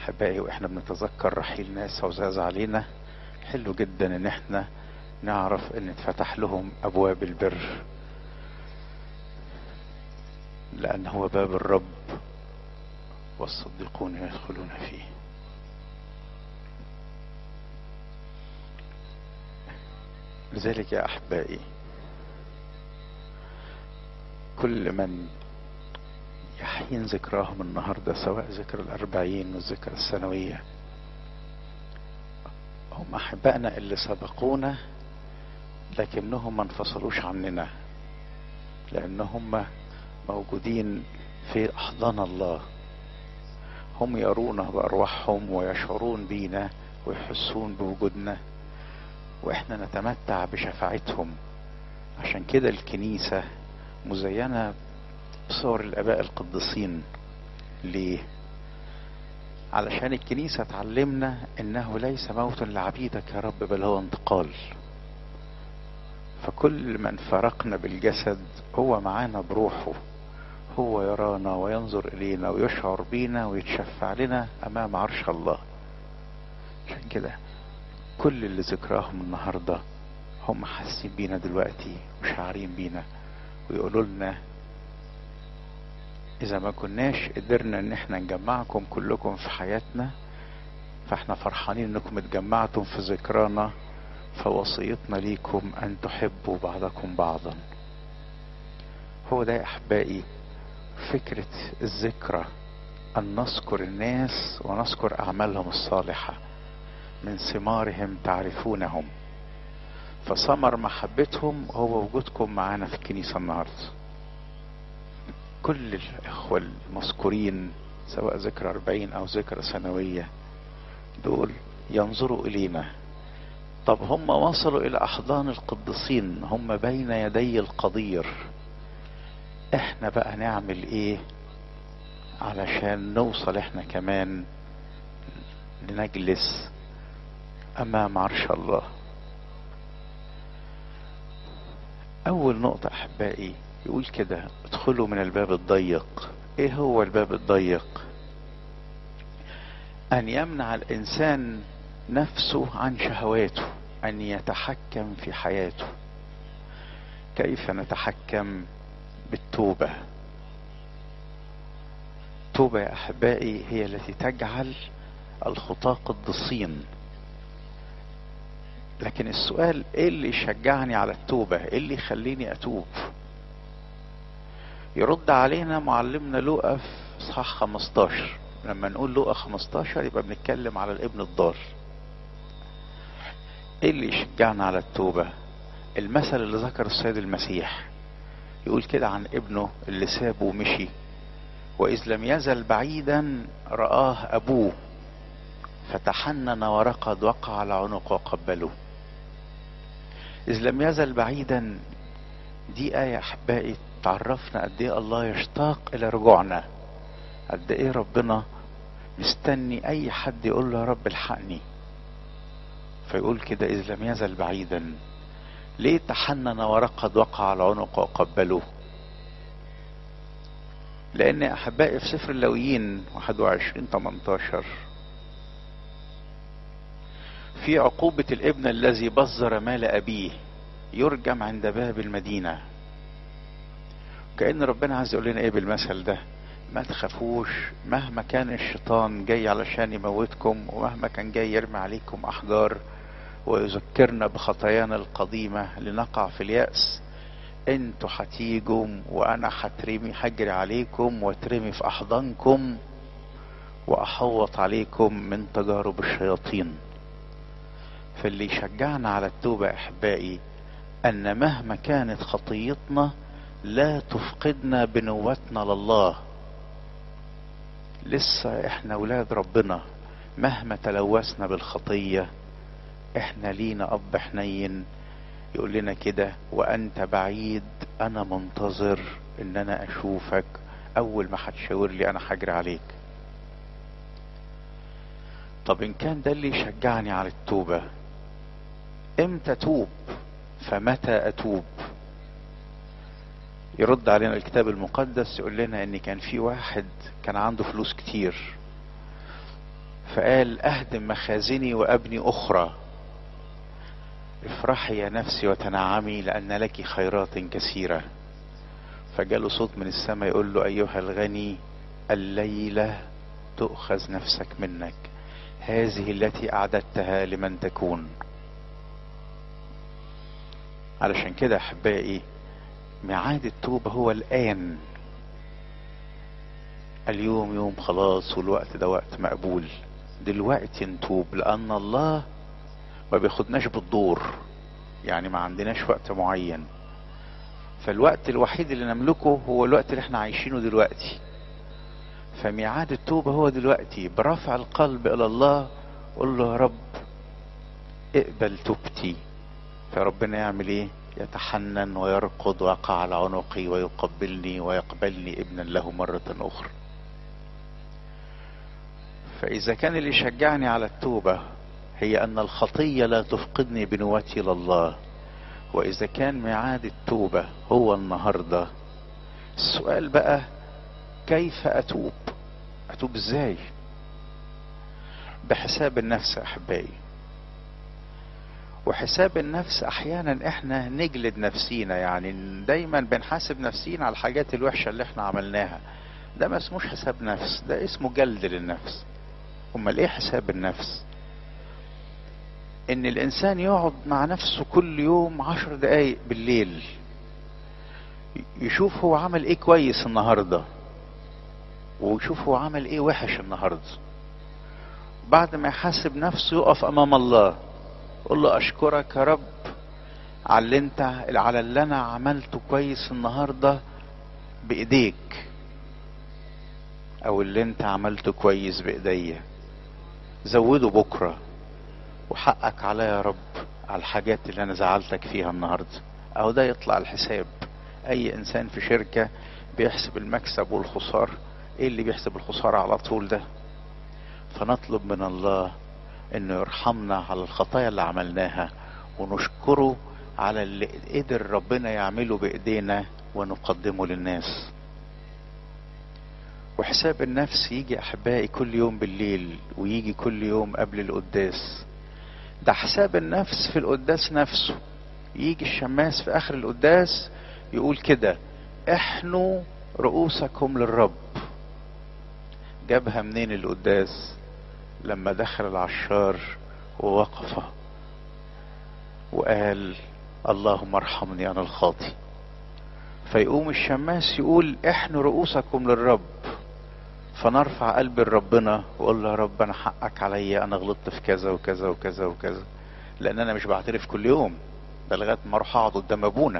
احبائي واحنا بنتذكر رحيل ناس عزاز علينا حلو جدا ان احنا نعرف ان اتفتح لهم ابواب البر لان هو باب الرب والصديقون يدخلون فيه لذلك يا احبائي كل من يحين ذكراهم النهارده سواء ذكر الأربعين والذكرى السنوية هم أحبائنا اللي سبقونا لكنهم ما انفصلوش عننا لأن هم موجودين في أحضان الله هم يرونا بأرواحهم ويشعرون بينا ويحسون بوجودنا وإحنا نتمتع بشفاعتهم عشان كده الكنيسة مزينة بصور الآباء القديسين ليه؟ علشان الكنيسة تعلمنا إنه ليس موت لعبيدك يا رب بل هو انتقال فكل من فرقنا بالجسد هو معانا بروحه هو يرانا وينظر إلينا ويشعر بينا ويتشفع لنا أمام عرش الله عشان كده كل اللي ذكراهم النهارده هم حاسين بينا دلوقتي وشاعرين بينا ويقولوا لنا اذا ما كناش قدرنا ان احنا نجمعكم كلكم في حياتنا فاحنا فرحانين انكم اتجمعتم في ذكرانا فوصيتنا ليكم ان تحبوا بعضكم بعضا هو ده يا احبائي فكرة الذكرى ان نذكر الناس ونذكر اعمالهم الصالحة من ثمارهم تعرفونهم فثمر محبتهم هو وجودكم معانا في الكنيسة النهارده كل الإخوة المذكورين سواء ذكرى أربعين أو ذكرى سنوية دول ينظروا إلينا طب هم وصلوا إلى أحضان القديسين هم بين يدي القدير احنا بقى نعمل ايه علشان نوصل احنا كمان لنجلس امام عرش الله اول نقطة احبائي يقول كده ادخلوا من الباب الضيق ايه هو الباب الضيق ان يمنع الانسان نفسه عن شهواته ان يتحكم في حياته كيف نتحكم بالتوبة التوبة يا احبائي هي التي تجعل الخطاة قدسين لكن السؤال ايه اللي يشجعني على التوبة ايه اللي يخليني اتوب يرد علينا معلمنا لوقا في اصحاح 15 لما نقول لوقا 15 يبقى بنتكلم على الابن الضال ايه اللي يشجعنا على التوبة المثل اللي ذكر السيد المسيح يقول كده عن ابنه اللي سابه ومشي واذ لم يزل بعيدا رآه ابوه فتحنن ورقد وقع على عنقه وقبله إذ لم يزل بعيدا دي آية أحبائي تعرفنا قد إيه الله يشتاق إلى رجوعنا قد إيه ربنا مستني أي حد يقول له يا رب الحقني فيقول كده إذ لم يزل بعيدا ليه تحنن ورقد وقع على عنقه وقبله لأن أحبائي في سفر اللويين 21 18 في عقوبة الابن الذي بذر مال أبيه يرجم عند باب المدينة كأن ربنا عايز يقول لنا ايه بالمثل ده ما تخافوش مهما كان الشيطان جاي علشان يموتكم ومهما كان جاي يرمي عليكم أحجار ويذكرنا بخطايانا القديمة لنقع في اليأس انتوا هتيجوا وانا هترمي هجري عليكم واترمي في احضانكم واحوط عليكم من تجارب الشياطين فاللي يشجعنا على التوبة احبائي ان مهما كانت خطيتنا لا تفقدنا بنوتنا لله لسه احنا ولاد ربنا مهما تلوثنا بالخطية احنا لينا اب حنين يقول لنا كده وانت بعيد انا منتظر ان انا اشوفك اول ما هتشاور لي انا هجري عليك طب ان كان ده اللي يشجعني على التوبة امتى اتوب فمتى اتوب يرد علينا الكتاب المقدس يقول لنا ان كان في واحد كان عنده فلوس كتير فقال اهدم مخازني وابني اخرى افرحي يا نفسي وتنعمي لان لك خيرات كثيره فجاله صوت من السماء يقول له ايها الغني الليله تؤخذ نفسك منك هذه التي اعددتها لمن تكون علشان كده احبائي ميعاد التوبه هو الان اليوم يوم خلاص والوقت ده وقت مقبول دلوقتي نتوب لان الله ما بياخدناش بالدور يعني ما عندناش وقت معين فالوقت الوحيد اللي نملكه هو الوقت اللي احنا عايشينه دلوقتي فميعاد التوبة هو دلوقتي برفع القلب إلى الله قول له يا رب اقبل توبتي فربنا يعمل ايه يتحنن ويركض ويقع على عنقي ويقبلني ويقبلني ابنا له مرة أخرى فإذا كان اللي يشجعني على التوبة هي أن الخطية لا تفقدني بنوتي لله وإذا كان ميعاد التوبة هو النهاردة السؤال بقى كيف أتوب أتوب إزاي بحساب النفس أحبائي وحساب النفس أحيانا إحنا نجلد نفسينا يعني دايما بنحاسب نفسينا على الحاجات الوحشة اللي إحنا عملناها ده ما اسموش حساب نفس ده اسمه جلد للنفس امال ايه حساب النفس ان الانسان يقعد مع نفسه كل يوم عشر دقايق بالليل يشوف هو عمل ايه كويس النهاردة ويشوف هو عمل ايه وحش النهاردة بعد ما يحاسب نفسه يقف امام الله يقول له اشكرك يا رب على اللي انت على اللي انا عملته كويس النهاردة بايديك او اللي انت عملته كويس بايديا زوده بكرة وحقك عليا يا رب على الحاجات اللي انا زعلتك فيها النهاردة او ده يطلع الحساب اي انسان في شركة بيحسب المكسب والخسارة ايه اللي بيحسب الخسارة على طول ده فنطلب من الله انه يرحمنا على الخطايا اللي عملناها ونشكره على اللي قدر ربنا يعمله بايدينا ونقدمه للناس وحساب النفس يجي احبائي كل يوم بالليل ويجي كل يوم قبل القداس ده حساب النفس في القداس نفسه يجي الشماس في اخر القداس يقول كده احنوا رؤوسكم للرب جابها منين القداس لما دخل العشار ووقف وقال اللهم ارحمني انا الخاطي فيقوم الشماس يقول احنوا رؤوسكم للرب فنرفع قلب لربنا واقول له يا رب انا حقك عليا انا غلطت في كذا وكذا وكذا وكذا لان انا مش بعترف كل يوم ده لغايه ما اروح اقعد قدام ابونا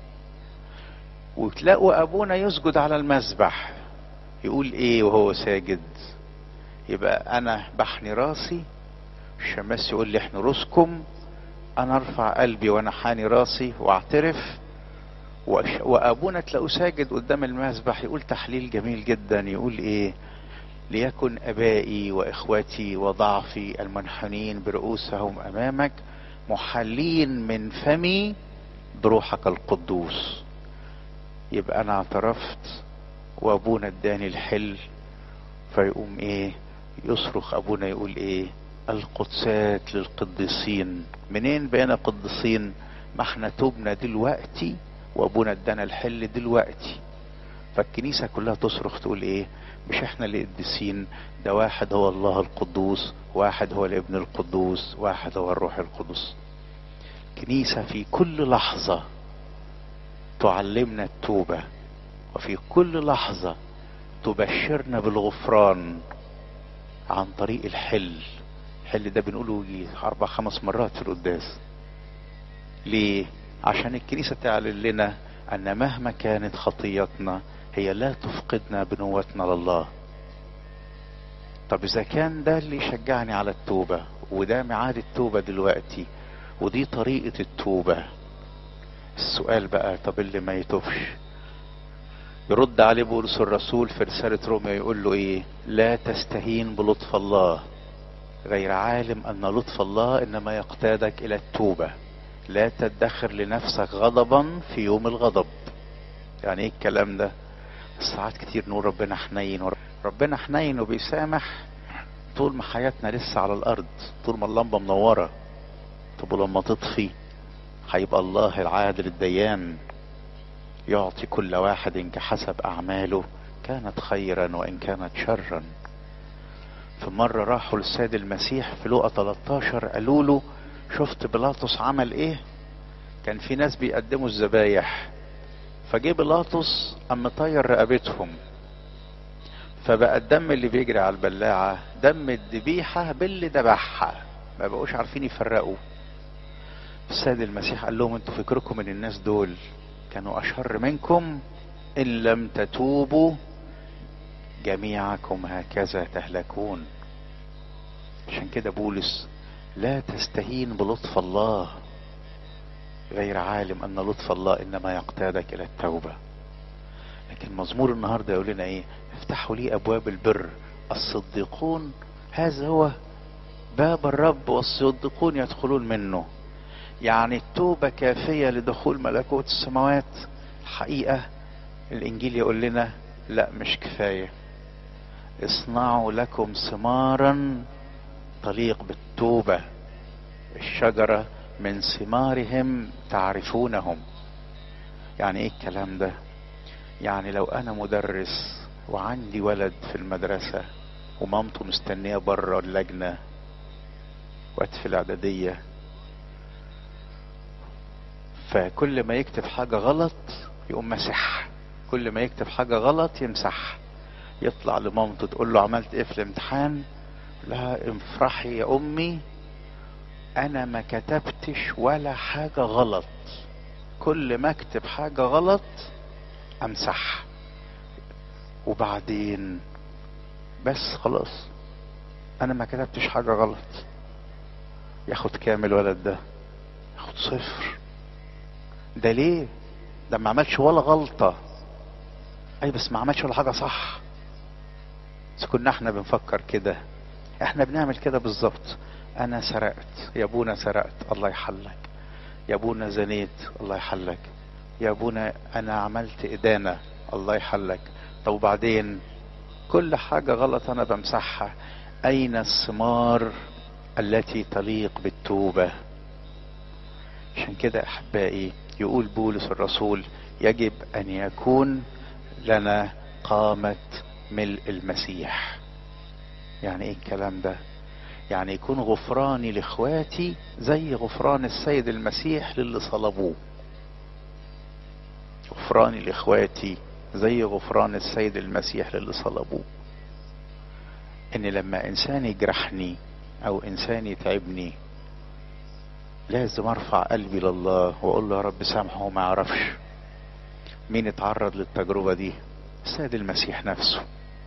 وتلاقوا ابونا يسجد على المذبح يقول ايه وهو ساجد يبقى انا بحني راسي الشماس يقول لي احنا راسكم انا ارفع قلبي وانا حاني راسي واعترف وابونا تلاقوه ساجد قدام المذبح يقول تحليل جميل جدا يقول ايه ليكن ابائي واخوتي وضعفي المنحنين برؤوسهم امامك محلين من فمي بروحك القدوس يبقى انا اعترفت وابونا اداني الحل فيقوم ايه يصرخ ابونا يقول ايه القدسات للقديسين منين بقينا قديسين ما احنا تبنا دلوقتي وابونا ادانا الحل دلوقتي فالكنيسة كلها تصرخ تقول ايه مش احنا اللي قديسين ده واحد هو الله القدوس واحد هو الابن القدوس واحد هو الروح القدس كنيسة في كل لحظة تعلمنا التوبة وفي كل لحظة تبشرنا بالغفران عن طريق الحل الحل ده بنقوله يجي اربع خمس مرات في القداس ليه عشان الكنيسة تعلن لنا ان مهما كانت خطيتنا هي لا تفقدنا بنوتنا لله طب اذا كان ده اللي يشجعني على التوبة وده ميعاد التوبة دلوقتي ودي طريقة التوبة السؤال بقى طب اللي ما يتوبش يرد عليه بولس الرسول في رسالة روميا يقول له ايه لا تستهين بلطف الله غير عالم ان لطف الله انما يقتادك الى التوبة لا تدخر لنفسك غضبا في يوم الغضب يعني ايه الكلام ده ساعات كتير نقول ربنا حنين ربنا حنين وبيسامح طول ما حياتنا لسه على الارض طول ما اللمبة منورة طب ولما تطفي هيبقى الله العادل الديان يعطي كل واحد كحسب اعماله كانت خيرا وان كانت شرا في مرة راحوا للسيد المسيح في لقى 13 قالوا له شفت بيلاطس عمل ايه كان في ناس بيقدموا الذبايح فجه بيلاطس قام مطير رقبتهم فبقى الدم اللي بيجري على البلاعة دم الذبيحة باللي ذبحها ما بقوش عارفين يفرقوا السيد المسيح قال لهم انتوا فكركم ان الناس دول كانوا اشر منكم ان لم تتوبوا جميعكم هكذا تهلكون عشان كده بولس لا تستهين بلطف الله غير عالم ان لطف الله انما يقتادك الى التوبه لكن مزمور النهارده يقول لنا ايه افتحوا لي ابواب البر الصديقون هذا هو باب الرب والصديقون يدخلون منه يعني التوبة كافية لدخول ملكوت السماوات الحقيقة الانجيل يقول لنا لا مش كفاية اصنعوا لكم ثمارا تليق بالتوبة الشجرة من ثمارهم تعرفونهم يعني ايه الكلام ده يعني لو انا مدرس وعندي ولد في المدرسة ومامته مستنية بره اللجنة وقت في الاعدادية فكل ما يكتب حاجة غلط يقوم مسح كل ما يكتب حاجة غلط يمسح يطلع لمامته تقول له عملت ايه في الامتحان لها افرحي يا امي انا ما كتبتش ولا حاجة غلط كل ما اكتب حاجة غلط امسح وبعدين بس خلاص انا ما كتبتش حاجة غلط ياخد كام الولد ده ياخد صفر ده ليه ده ما عملش ولا غلطة اي بس ما عملش ولا حاجة صح بس كنا احنا بنفكر كده احنا بنعمل كده بالظبط انا سرقت يا ابونا سرقت الله يحلك يا ابونا زنيت الله يحلك يا ابونا انا عملت ادانة الله يحلك طب وبعدين كل حاجة غلط انا بمسحها اين الثمار التي تليق بالتوبة عشان كده احبائي يقول بولس الرسول يجب ان يكون لنا قامة ملء المسيح يعني ايه الكلام ده يعني يكون غفراني لاخواتي زي غفران السيد المسيح للي صلبوه غفراني لاخواتي زي غفران السيد المسيح للي صلبوه ان لما انسان يجرحني او انسان يتعبني لازم ارفع قلبي لله واقول له يا رب سامحه وما يعرفش مين اتعرض للتجربة دي السيد المسيح نفسه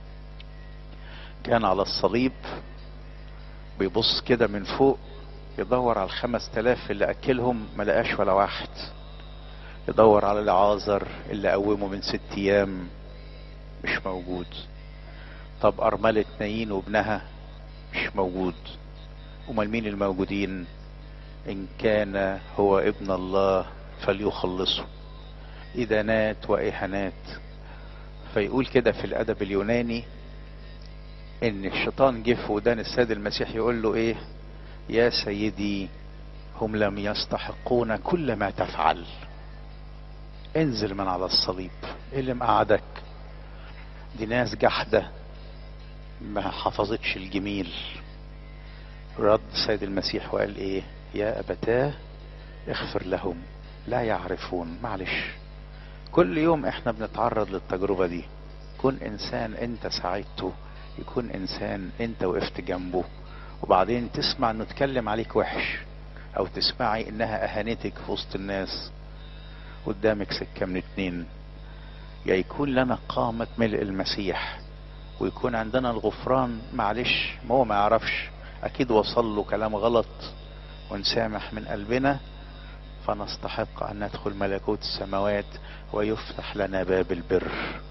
كان على الصليب بيبص كده من فوق يدور على الخمس تلاف اللي اكلهم ما لقاش ولا واحد يدور على العازر اللي قومه من ست ايام مش موجود طب ارملة نايين وابنها مش موجود امال مين الموجودين ان كان هو ابن الله فليخلصه ادانات واهانات فيقول كده في الادب اليوناني ان الشيطان جه في ودان السيد المسيح يقول له ايه يا سيدي هم لم يستحقون كل ما تفعل انزل من على الصليب ايه اللي مقعدك دي ناس جحدة ما حفظتش الجميل رد السيد المسيح وقال ايه يا ابتاه اغفر لهم لا يعرفون معلش كل يوم احنا بنتعرض للتجربة دي كن انسان انت ساعدته يكون انسان انت وقفت جنبه وبعدين تسمع انه اتكلم عليك وحش او تسمعي انها اهانتك في وسط الناس قدامك سكة من اتنين يا يكون لنا قامة ملء المسيح ويكون عندنا الغفران معلش ما هو ما يعرفش اكيد وصل له كلام غلط ونسامح من قلبنا فنستحق ان ندخل ملكوت السماوات ويفتح لنا باب البر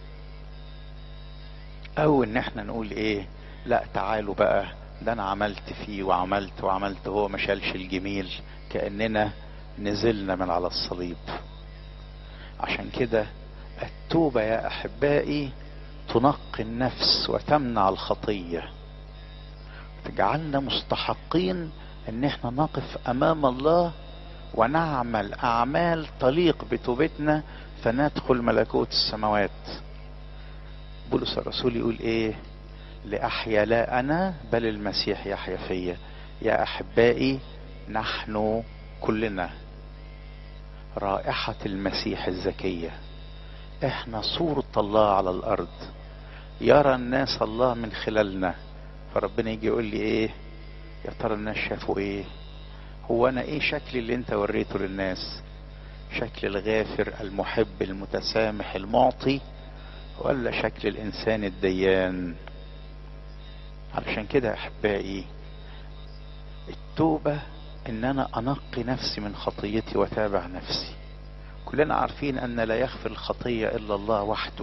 او ان احنا نقول ايه لا تعالوا بقى ده انا عملت فيه وعملت وعملت هو ما شالش الجميل كاننا نزلنا من على الصليب عشان كده التوبه يا احبائي تنقي النفس وتمنع الخطيه تجعلنا مستحقين ان احنا نقف امام الله ونعمل اعمال تليق بتوبتنا فندخل ملكوت السماوات بولس الرسول يقول ايه لاحيا لا انا بل المسيح يحيا فيا يا احبائي نحن كلنا رائحة المسيح الزكية احنا صورة الله على الارض يرى الناس الله من خلالنا فربنا يجي يقول لي ايه يا ترى الناس شافوا ايه هو انا ايه شكلي اللي انت وريته للناس شكل الغافر المحب المتسامح المعطي ولا شكل الانسان الديان علشان كده احبائي التوبة ان انا انقي نفسي من خطيتي واتابع نفسي كلنا عارفين ان لا يغفر الخطية الا الله وحده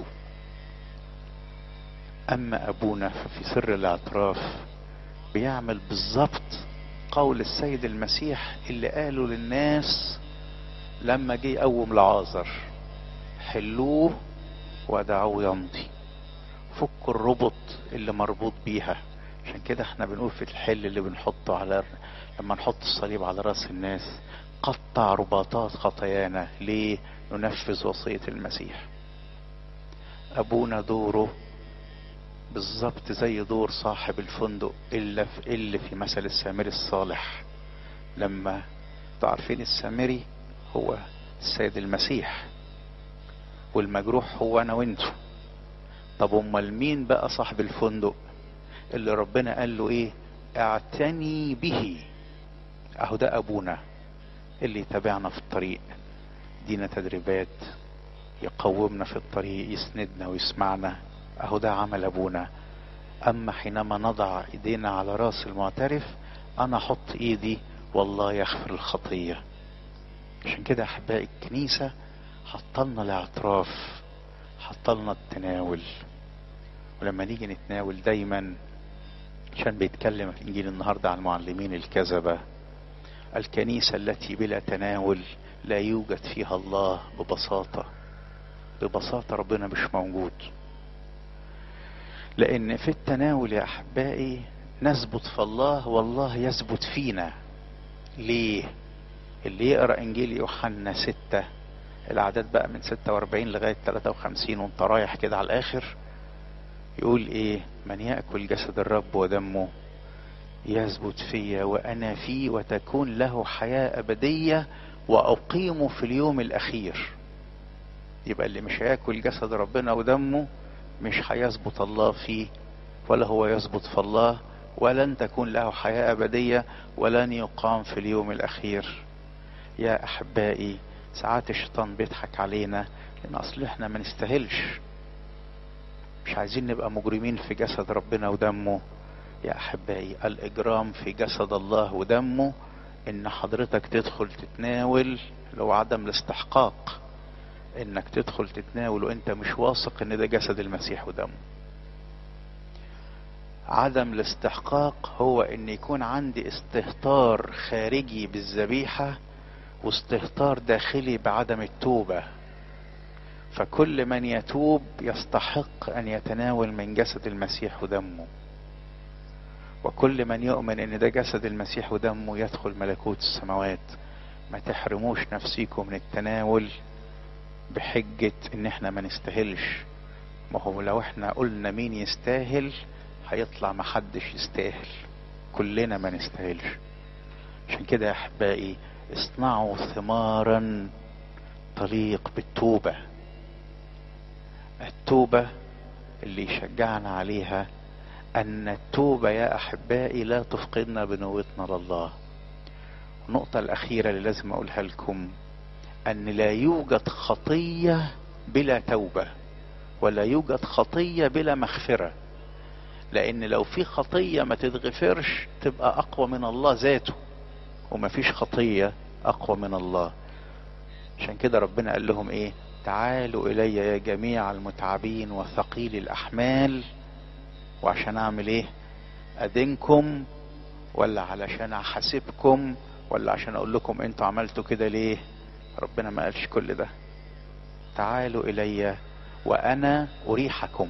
اما ابونا ففي سر الاعتراف بيعمل بالظبط قول السيد المسيح اللي قاله للناس لما جه يقوم لعازر حلوه ودعوه يمضي فكوا الربط اللي مربوط بيها عشان كده احنا بنقول في الحل اللي بنحطه على لما نحط الصليب على راس الناس قطع رباطات خطايانا ليه ننفذ وصية المسيح ابونا دوره بالظبط زي دور صاحب الفندق الا في اللي في مثل السامري الصالح لما تعرفين السامري هو السيد المسيح والمجروح هو انا وانتو طب امال مين بقى صاحب الفندق اللي ربنا قال له ايه اعتني به اهو ده ابونا اللي يتابعنا في الطريق دينا تدريبات يقومنا في الطريق يسندنا ويسمعنا اهو ده عمل ابونا اما حينما نضع ايدينا على راس المعترف انا احط ايدي والله يغفر الخطية عشان كده احبائي الكنيسة حطلنا الاعتراف حطلنا التناول ولما نيجي نتناول دايما عشان بيتكلم في انجيل النهارده عن المعلمين الكذبة الكنيسة التي بلا تناول لا يوجد فيها الله ببساطة ببساطة ربنا مش موجود لان في التناول يا احبائي نثبت في الله والله يثبت فينا ليه اللي يقرا انجيل يوحنا ستة الاعداد بقى من 46 لغايه 53 وانت رايح كده على الاخر يقول ايه من ياكل جسد الرب ودمه يثبت فيا وانا فيه وتكون له حياه ابديه واقيمه في اليوم الاخير يبقى اللي مش هياكل جسد ربنا ودمه مش هيثبت الله فيه ولا هو يثبت في الله ولن تكون له حياة أبدية ولن يقام في اليوم الأخير يا أحبائي ساعات الشيطان بيضحك علينا لأن أصل إحنا ما نستاهلش مش عايزين نبقى مجرمين في جسد ربنا ودمه يا أحبائي الإجرام في جسد الله ودمه إن حضرتك تدخل تتناول لو عدم الاستحقاق انك تدخل تتناول وانت مش واثق ان ده جسد المسيح ودمه عدم الاستحقاق هو ان يكون عندي استهتار خارجي بالذبيحة واستهتار داخلي بعدم التوبة فكل من يتوب يستحق ان يتناول من جسد المسيح ودمه وكل من يؤمن ان ده جسد المسيح ودمه يدخل ملكوت السماوات ما تحرموش نفسيكم من التناول بحجة ان احنا ما نستاهلش ما هو لو احنا قلنا مين يستاهل هيطلع محدش يستاهل كلنا ما نستاهلش عشان كده يا احبائي اصنعوا ثمارا تليق بالتوبة التوبة اللي يشجعنا عليها ان التوبة يا احبائي لا تفقدنا بنوتنا لله النقطة الاخيرة اللي لازم اقولها لكم ان لا يوجد خطية بلا توبة ولا يوجد خطية بلا مغفرة لان لو في خطية ما تتغفرش تبقى اقوى من الله ذاته وما فيش خطية اقوى من الله عشان كده ربنا قال لهم ايه تعالوا الي يا جميع المتعبين وثقيل الاحمال وعشان اعمل ايه ادينكم ولا علشان احاسبكم ولا عشان اقول لكم انتوا عملتوا كده ليه ربنا ما قالش كل ده تعالوا الي وانا اريحكم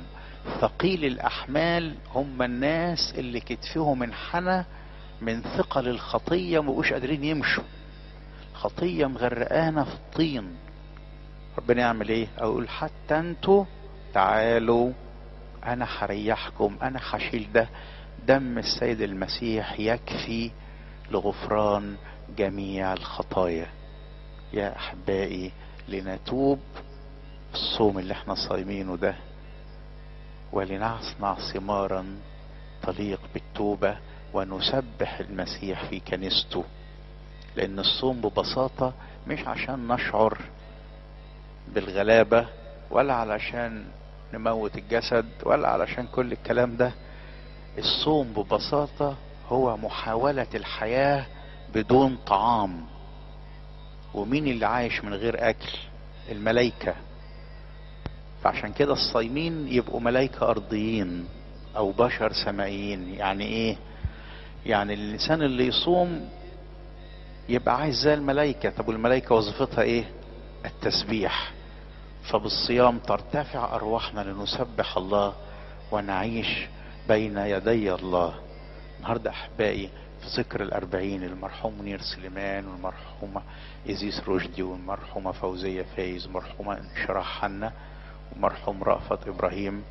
ثقيل الاحمال هم الناس اللي كتفهم انحنى من ثقل الخطيه مبقوش قادرين يمشوا خطيه مغرقانا في الطين ربنا يعمل ايه او يقول حتى انتوا تعالوا انا هريحكم انا هشيل ده دم السيد المسيح يكفي لغفران جميع الخطايا يا احبائي لنتوب الصوم اللي احنا صايمينه ده ولنصنع ثمارا تليق بالتوبة ونسبح المسيح في كنيسته لأن الصوم ببساطة مش عشان نشعر بالغلابة ولا علشان نموت الجسد ولا علشان كل الكلام ده الصوم ببساطة هو محاولة الحياة بدون طعام ومين اللي عايش من غير أكل الملائكة فعشان كده الصايمين يبقوا ملائكة أرضيين أو بشر سمائيين يعني إيه؟ يعني الإنسان اللي يصوم يبقى عايز زي الملائكة طب والملائكة وظيفتها إيه؟ التسبيح فبالصيام ترتفع أرواحنا لنسبح الله ونعيش بين يدي الله النهاردة أحبائي في ذكر الأربعين المرحوم منير سليمان والمرحومة إزيس رشدي والمرحومة فوزية فايز والمرحومة انشراح حنا ومرحوم رأفت إبراهيم